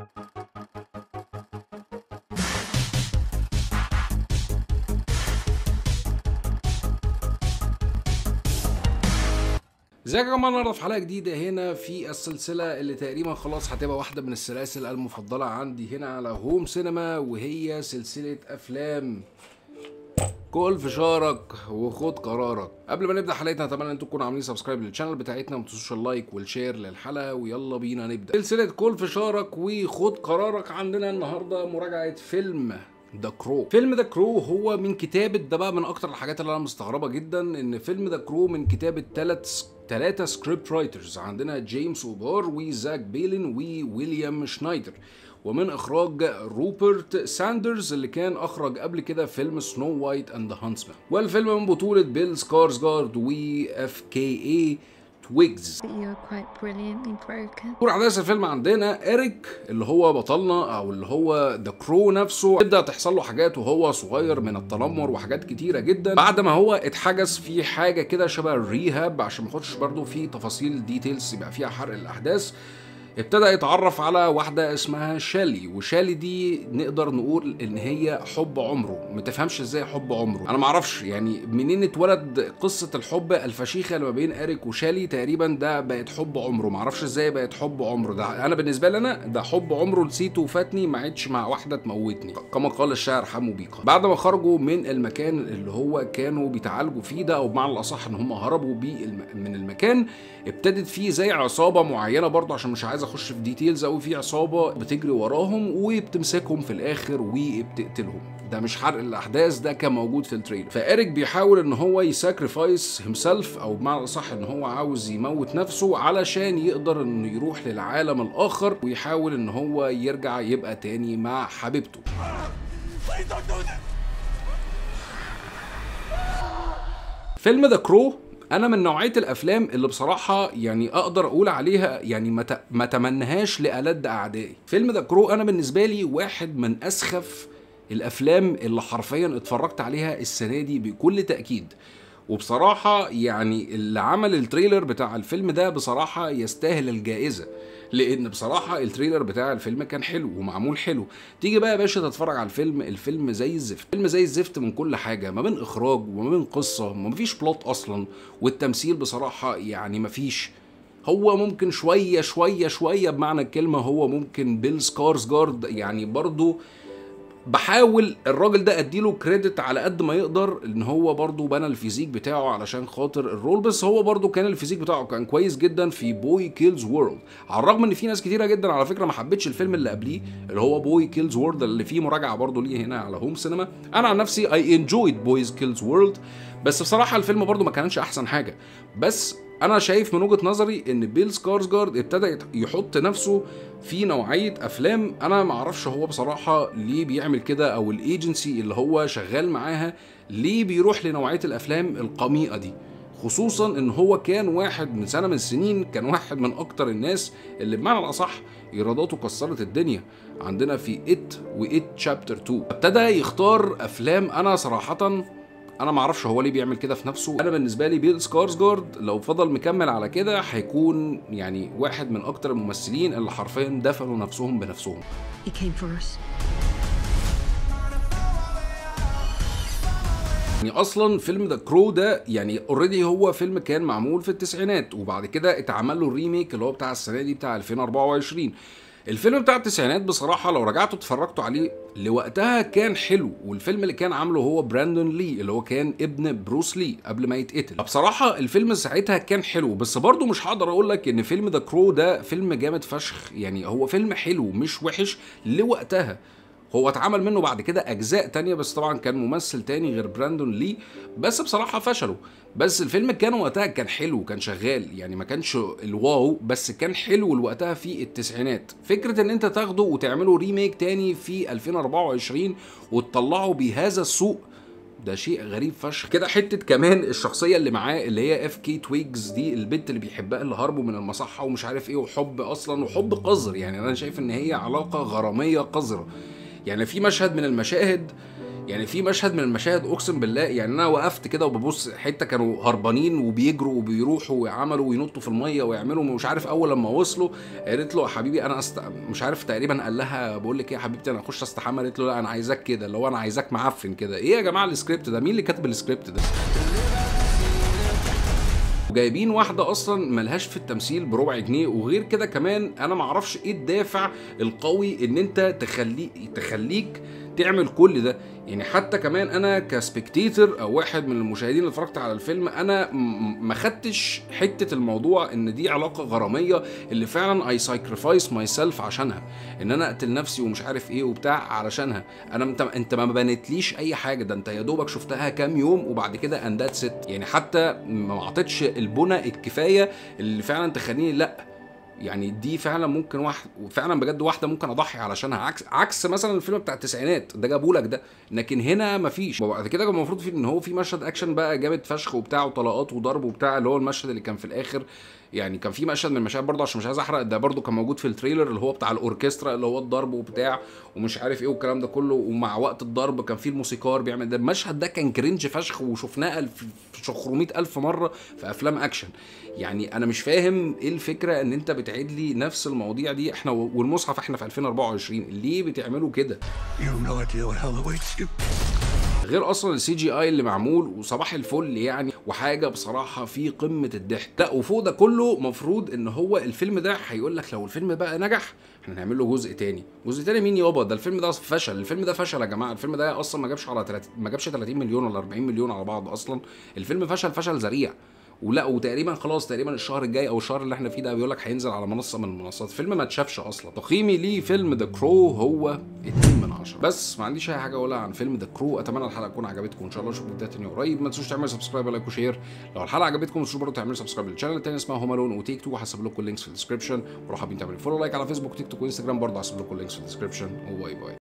ازيكم يا جماعه النهارده في حلقه جديده هنا في السلسله اللي تقريبا خلاص هتبقى واحده من السلاسل المفضله عندي هنا على هوم سينما وهي سلسله افلام كل فشارك وخد قرارك قبل ما نبدا حلقتنا اتمنى ان انتم تكونوا عاملين سبسكرايب للشانل بتاعتنا وما تنسوش اللايك والشير للحلقه ويلا بينا نبدا سلسله كل فشارك وخد قرارك عندنا النهارده مراجعه فيلم ذا كرو فيلم ذا كرو هو من كتابة ده بقى من اكتر الحاجات اللي انا مستغربة جدا ان فيلم ذا كرو من كتابة ثلاث ثلاثة سكريبت رايترز عندنا جيمس اوبار وزاك بيلين وويليام شنايدر ومن اخراج روبرت ساندرز اللي كان اخرج قبل كده فيلم سنو وايت اند ذا هانسمان والفيلم من بطولة بيل سكارسجارد و اف كي اي تويجز You're quite brilliantly broken. دور احداث الفيلم عندنا اريك اللي هو بطلنا او اللي هو ذا كرو نفسه تبدا تحصل له حاجات وهو صغير من التنمر وحاجات كتيره جدا بعد ما هو اتحجز في حاجه كده شبه الريهاب عشان ما اخدش برضه في تفاصيل ديتيلز يبقى فيها حرق الاحداث ابتدى يتعرف على واحدة اسمها شالي وشالي دي نقدر نقول ان هي حب عمره ما تفهمش ازاي حب عمره انا معرفش يعني منين اتولد قصة الحب الفشيخة اللي ما بين اريك وشالي تقريبا ده بقت حب عمره معرفش ازاي بقت حب عمره ده انا بالنسبة لي انا ده حب عمره نسيته وفاتني ما عدش مع واحدة تموتني كما قال الشاعر حمو بيقا بعد ما خرجوا من المكان اللي هو كانوا بيتعالجوا فيه ده او بمعنى الاصح ان هم هربوا بيه الم- من المكان ابتدت فيه زي عصابة معينة برضه عشان مش عايز اخش في ديتيلز قوي في عصابة بتجري وراهم وبتمسكهم في الاخر وبتقتلهم ده مش حرق الاحداث ده كان موجود في التريلر فاريك بيحاول ان هو يساكريفايس هيمسلف او بمعنى اصح ان هو عاوز يموت نفسه علشان يقدر انه يروح للعالم الاخر ويحاول ان هو يرجع يبقى تاني مع حبيبته فيلم ذا كرو انا من نوعيه الافلام اللي بصراحه يعني اقدر اقول عليها يعني ما ت- ما تمنهاش لألد اعدائي فيلم ذا كرو انا بالنسبه لي واحد من اسخف الافلام اللي حرفيا اتفرجت عليها السنه دي بكل تاكيد وبصراحة يعني اللي عمل التريلر بتاع الفيلم ده بصراحة يستاهل الجائزة لأن بصراحة التريلر بتاع الفيلم كان حلو ومعمول حلو تيجي بقى يا باشا تتفرج على الفيلم الفيلم زي الزفت الفيلم زي الزفت من كل حاجة ما بين إخراج وما بين قصة وما فيش بلوت أصلا والتمثيل بصراحة يعني ما فيش هو ممكن شوية شوية شوية بمعنى الكلمة هو ممكن بيل سكارسجارد يعني برضو بحاول الراجل ده اديله كريدت على قد ما يقدر ان هو برضه بنى الفيزيك بتاعه علشان خاطر الرول بس هو برضه كان الفيزيك بتاعه كان كويس جدا في بوي كيلز وورلد على الرغم ان في ناس كتيره جدا على فكره ما حبتش الفيلم اللي قبليه اللي هو بوي كيلز وورلد اللي فيه مراجعه برضه ليه هنا على هوم سينما انا عن نفسي اي انجويد بويز كيلز وورلد بس بصراحه الفيلم برضه ما كانش احسن حاجه بس انا شايف من وجهه نظري ان بيل سكارسجارد ابتدى يت- يحط نفسه في نوعيه افلام انا ما اعرفش هو بصراحه ليه بيعمل كده او الايجنسي اللي هو شغال معاها ليه بيروح لنوعيه الافلام القميئه دي خصوصا ان هو كان واحد من سنه من السنين كان واحد من اكتر الناس اللي بمعنى الاصح ايراداته كسرت الدنيا عندنا في ات وات شابتر 2 ابتدى يختار افلام انا صراحه انا ما اعرفش هو ليه بيعمل كده في نفسه انا بالنسبه لي بيل سكارسجارد لو فضل مكمل على كده هيكون يعني واحد من اكتر الممثلين اللي حرفيا دفنوا نفسهم بنفسهم He came for us. يعني اصلا فيلم ذا كرو ده يعني اوريدي هو فيلم كان معمول في التسعينات وبعد كده اتعمل له الريميك اللي هو بتاع السنه دي بتاع 2024 الفيلم بتاع التسعينات بصراحه لو رجعتوا اتفرجتوا عليه لوقتها كان حلو والفيلم اللي كان عامله هو براندون لي اللي هو كان ابن بروس لي قبل ما يتقتل بصراحه الفيلم ساعتها كان حلو بس برضه مش هقدر اقول لك ان فيلم ذا كرو ده فيلم جامد فشخ يعني هو فيلم حلو مش وحش لوقتها هو اتعمل منه بعد كده اجزاء تانية بس طبعا كان ممثل تاني غير براندون لي بس بصراحه فشلوا بس الفيلم كان وقتها كان حلو كان شغال يعني ما كانش الواو بس كان حلو لوقتها في التسعينات فكره ان انت تاخده وتعمله ريميك تاني في 2024 وتطلعه بهذا السوق ده شيء غريب فشخ كده حته كمان الشخصيه اللي معاه اللي هي اف كي تويجز دي البنت اللي بيحبها اللي هربوا من المصحه ومش عارف ايه وحب اصلا وحب قذر يعني انا شايف ان هي علاقه غراميه قذره يعني في مشهد من المشاهد يعني في مشهد من المشاهد اقسم بالله يعني انا وقفت كده وببص حته كانوا هربانين وبيجروا وبيروحوا ويعملوا وينطوا في الميه ويعملوا مش عارف اول لما وصلوا قالت له يا حبيبي انا أست... مش عارف تقريبا قال لها بقول لك ايه يا حبيبتي انا اخش استحمى قالت له لا انا عايزاك كده اللي هو انا عايزاك معفن كده ايه يا جماعه السكريبت ده مين اللي كاتب السكريبت ده وجايبين واحدة أصلا ملهاش في التمثيل بربع جنيه وغير كده كمان أنا معرفش إيه الدافع القوي إن أنت تخلي تخليك تعمل كل ده يعني حتى كمان انا كسبكتيتر او واحد من المشاهدين اللي اتفرجت على الفيلم انا م- ما خدتش حته الموضوع ان دي علاقه غراميه اللي فعلا اي ساكريفايس ماي سيلف عشانها ان انا اقتل نفسي ومش عارف ايه وبتاع علشانها انا انت انت ما بنتليش اي حاجه ده انت يا دوبك شفتها كام يوم وبعد كده اند ذات ست يعني حتى ما اعطتش البنى الكفايه اللي فعلا تخليني لا يعني دي فعلا ممكن واحد وفعلا بجد واحده ممكن اضحي علشانها عكس عكس مثلا الفيلم بتاع التسعينات ده جابوا لك ده لكن هنا مفيش وبعد كده كان المفروض في ان هو في مشهد اكشن بقى جامد فشخ وبتاع وطلقات وضرب وبتاع اللي هو المشهد اللي كان في الاخر يعني كان في مشهد من المشاهد برضه عشان مش عايز احرق ده برضه كان موجود في التريلر اللي هو بتاع الاوركسترا اللي هو الضرب وبتاع ومش عارف ايه والكلام ده كله ومع وقت الضرب كان في الموسيقار بيعمل ده المشهد ده كان كرنج فشخ وشفناه الف 500 الف مره في افلام اكشن يعني انا مش فاهم ايه الفكره ان انت بتعيد لي نفس المواضيع دي احنا والمصحف احنا في 2024 ليه بتعملوا كده You have no idea what hell awaits you. غير اصلا السي جي اي اللي معمول وصباح الفل يعني وحاجه بصراحه في قمه الضحك لا وفوق ده كله مفروض ان هو الفيلم ده هيقول لك لو الفيلم بقى نجح احنا هنعمل له جزء تاني جزء تاني مين يابا ده الفيلم ده فشل الفيلم ده فشل يا جماعه الفيلم ده اصلا ما جابش على 30 ما جابش 30 مليون ولا 40 مليون على بعض اصلا الفيلم فشل فشل ذريع ولا وتقريبا خلاص تقريبا الشهر الجاي او الشهر اللي احنا فيه ده بيقول لك هينزل على منصه من المنصات فيلم ما اتشافش اصلا تقييمي ليه فيلم ذا كرو هو 2 من 10 بس ما عنديش اي حاجه اقولها عن فيلم ذا كرو اتمنى الحلقه تكون عجبتكم ان شاء الله اشوفكم تاني قريب ما تنسوش تعملوا سبسكرايب ولايك وشير لو الحلقه عجبتكم ما تنسوش برضه تعملوا سبسكرايب للشانل التاني اسمها هوم الون وتيك تو هسيب لكم اللينكس في الديسكربشن ولو حابين تعملوا فولو لايك على فيسبوك تيك توك وانستجرام برضه هسيب لكم اللينكس في الديسكربشن وباي باي